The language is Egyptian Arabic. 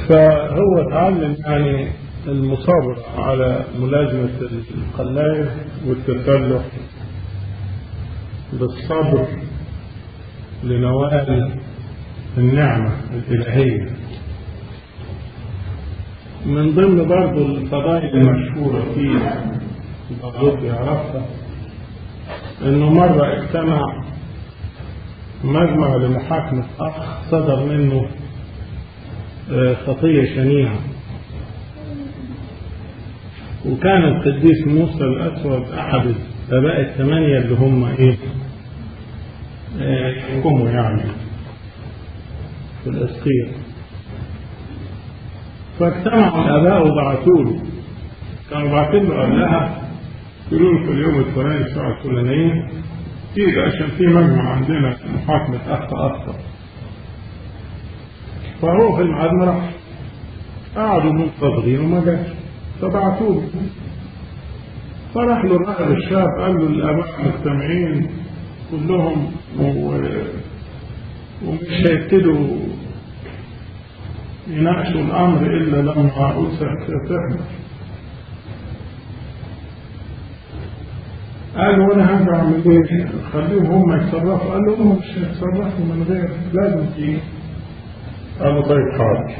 فهو اتعلم يعني المصابرة على ملازمة القلاية والتسلح بالصبر لنوال النعمة الإلهية من ضمن برضو الفضائل المشهورة فيه بعض يعرفها انه مرة اجتمع مجمع لمحاكمة اخ صدر منه خطية شنيعة وكان القديس موسى الأسود أحد الآباء الثمانية اللي هم إيه يحكموا يعني في الأسقية فاجتمعوا الآباء وبعثوا له كانوا باعتين له قبلها يقولوا له في اليوم الفلاني الساعة الفلانية تيجي عشان في مجمع عندنا محاكمة أخ أكثر فهو في الميعاد ما راحش قعدوا منتظرين وما جاش فبعثوا له فراح له الراجل الشاب قال له الآباء مجتمعين كلهم و... ومش هيبتدوا يناقشوا الأمر إلا لما أسر تحمل قال وانا هرجع اعمل ايه؟ خليهم هم يتصرفوا قال له هم مش هيتصرفوا من غير لازم تيجي قال له طيب حاضر